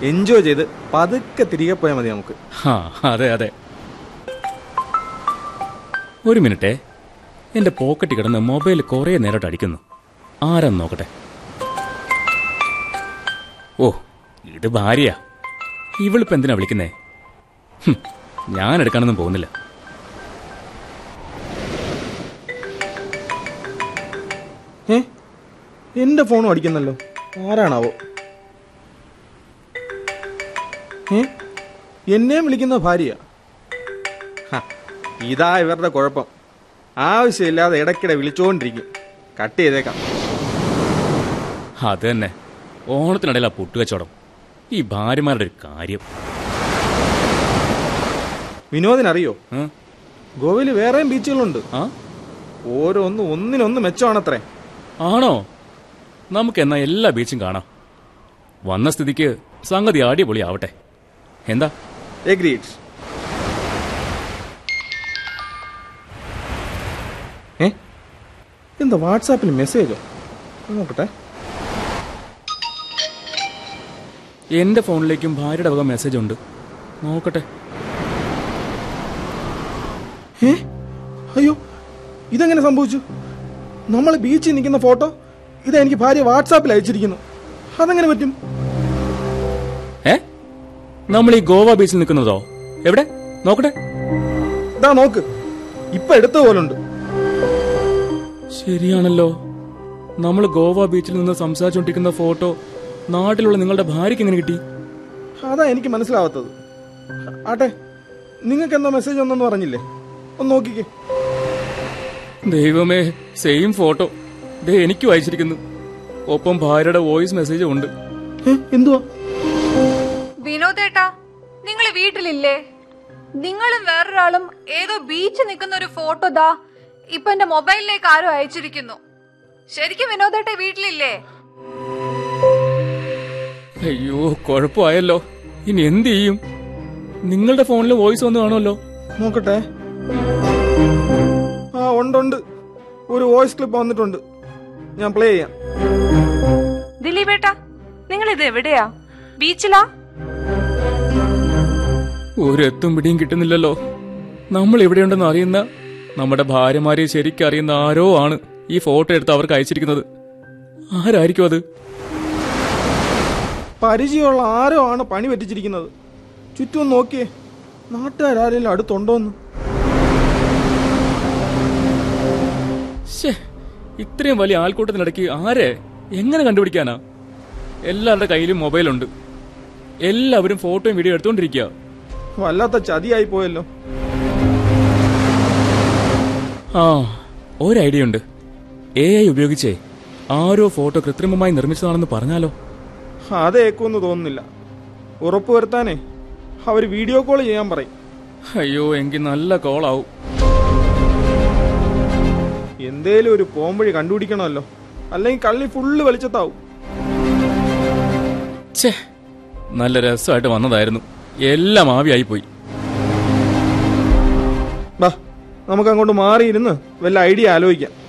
Enjoy ചെയ്ത് പതുക്കെ തിരികെ പോയാൽ മതി നമുക്ക് ആ അതെ അതെ ഒരു മിനിറ്റേ എന്റെ പോക്കറ്റിൽ കിടന്ന് മൊബൈൽ കുറേ നേരമായിട്ട് അടിക്കുന്നു ആരാന്ന് നോക്കട്ടെ ഓ ഇത് ഭാര്യയാ ഇവളിപ്പോ എന്തിനാ വിളിക്കുന്നേ ഹും, ഞാൻ എടുക്കാനൊന്നും പോകുന്നില്ല ഏ എന്റെ ഫോണും അടിക്കുന്നല്ലോ ആരാണാവോ ഏ എന്നെയും വിളിക്കുന്ന ഭാര്യ ഇതാ ഇവരുടെ കുഴപ്പം ആവശ്യമില്ലാതെ ഇടയ്ക്കിടെ വിളിച്ചുകൊണ്ടിരിക്കും കട്ട് ചെയ്തേക്കാം അത് തന്നെ ഓണത്തിനിടയിൽ ആ പുട്ടുകച്ചവടം ഈ ഭാര്യമാരുടെ ഒരു കാര്യം വിനോദിനറിയോ ആ? ഗോവയിൽ വേറെയും ബീച്ചുകളുണ്ട് ആ ഓരോന്ന് ഒന്നിനൊന്ന് മെച്ചമാണത്രേ ആണോ നമുക്ക് എന്നാ എല്ലാ ബീച്ചും കാണാം വന്ന സ്ഥിതിക്ക് സംഗതി അടിപൊളി ആവട്ടെ എന്താ എഗ്രീഡ് ഏ എന്താ വാട്സാപ്പിൽ മെസ്സേജോ നോക്കട്ടെ എന്റെ ഫോണിലേക്കും ഭാര്യയുടെ വക മെസ്സേജ് ഉണ്ട് നോക്കട്ടെ ഏ അയ്യോ ഇതെങ്ങനെ സംഭവിച്ചു നമ്മൾ ബീച്ചിൽ നിൽക്കുന്ന ഫോട്ടോ ഇത് എനിക്ക് ഭാര്യ വാട്സാപ്പിൽ അയച്ചിരിക്കുന്നു അതെങ്ങനെ പറ്റും ഏ നമ്മൾ ഈ ഗോവ ബീച്ചിൽ നിൽക്കുന്നതോ എവിടെ നോക്കട്ടെ ഇതാ നോക്ക് ഇപ്പൊ എടുത്ത പോലുണ്ട് ശരിയാണല്ലോ നമ്മൾ ഗോവ ബീച്ചിൽ നിന്ന് സംസാരിച്ചുകൊണ്ടിരിക്കുന്ന ഫോട്ടോ നാട്ടിലുള്ള നിങ്ങളുടെ ഭാര്യയ്ക്ക് എങ്ങനെ കിട്ടി അതാ എനിക്ക് മനസ്സിലാവാത്തത് ആട്ടെ നിങ്ങൾക്ക് എന്താ മെസ്സേജ് ഒന്നെന്ന് പറഞ്ഞില്ലേ ഒന്ന് നോക്കിക്കേ ദൈവമേ സെയിം ഫോട്ടോ ദേ എനിക്കും അയച്ചിരിക്കുന്നു ഒപ്പം ഭാര്യയുടെ വോയിസ് മെസ്സേജും ഉണ്ട് ഏ എന്തുവാ വിനോദേട്ടാ നിങ്ങൾ വീട്ടിലില്ലേ നിങ്ങളും വേറൊരാളും ഏതോ ബീച്ച് നിൽക്കുന്ന ഒരു ഫോട്ടോ ദാ ഇപ്പൊ എന്റെ മൊബൈലിലേക്ക് ആരോ അയച്ചിരിക്കുന്നു ശരിക്കും വിനോദേട്ട വീട്ടിലില്ലേ അയ്യോ കുഴപ്പമായല്ലോ ഇനി എന്ത് ചെയ്യും നിങ്ങളുടെ ഫോണിൽ വോയിസ് വന്ന് കാണുമല്ലോ നോക്കട്ടെ ആ ഉണ്ടുണ്ട് ഒരു വോയിസ് ക്ലിപ്പ് വന്നിട്ടുണ്ട് ഞാൻ പ്ലേ ചെയ്യാം ദിലീപേട്ടാ നിങ്ങൾ ഇത് എവിടെയാ ബീച്ചിലാ ഒരു എത്തും പിടിയും കിട്ടുന്നില്ലല്ലോ നമ്മൾ എവിടെയുണ്ടെന്ന് അറിയുന്ന നമ്മുടെ ഭാര്യമാരെ ശരിക്കും അറിയുന്ന ആരോ ആണ് ഈ ഫോട്ടോ എടുത്ത് അവർക്ക് അയച്ചിരിക്കുന്നത് ആരായിരിക്കും അത് പരിചയമുള്ള ആരോ ആണ് പണി പറ്റിച്ചിരിക്കുന്നത് ചുറ്റും ഒന്ന് നോക്കിയേ നാട്ടുകാരെങ്കിലും അടുത്തുണ്ടോന്ന് ശ്ശേ ഇത്രയും വലിയ ആൾക്കൂട്ടത്തിനിടയ്ക്ക് ആരെ എങ്ങനെ കണ്ടുപിടിക്കാനാ എല്ലാവരുടെ കയ്യിലും മൊബൈലുണ്ട് എല്ലാവരും ഫോട്ടോയും വീഡിയോ എടുത്തുകൊണ്ടിരിക്കുക വല്ലാത്ത ചതിയായി പോയല്ലോ ആ ഒരു ഐഡിയ ഉണ്ട് എ ഐ ഉപയോഗിച്ചേ ആരോ ഫോട്ടോ കൃത്രിമമായി നിർമ്മിച്ചതാണെന്ന് പറഞ്ഞാലോ അതേക്കുമെന്ന് തോന്നുന്നില്ല ഉറപ്പുവരുത്താനേ അവർ വീഡിയോ കോൾ ചെയ്യാൻ പറയും അയ്യോ എങ്കിൽ നല്ല കോളാവും എന്തേലും ഒരു പോംവഴി കണ്ടുപിടിക്കണമല്ലോ അല്ലെങ്കിൽ കള്ളി ഫുള്ള് വെളിച്ചത്താവും ഛേ നല്ല രസമായിട്ട് വന്നതായിരുന്നു എല്ലാം ആവിയായി പോയി ബാ നമുക്ക് അങ്ങോട്ട് മാറിയിരുന്ന് വല്ല ഐഡിയ ആലോചിക്കാം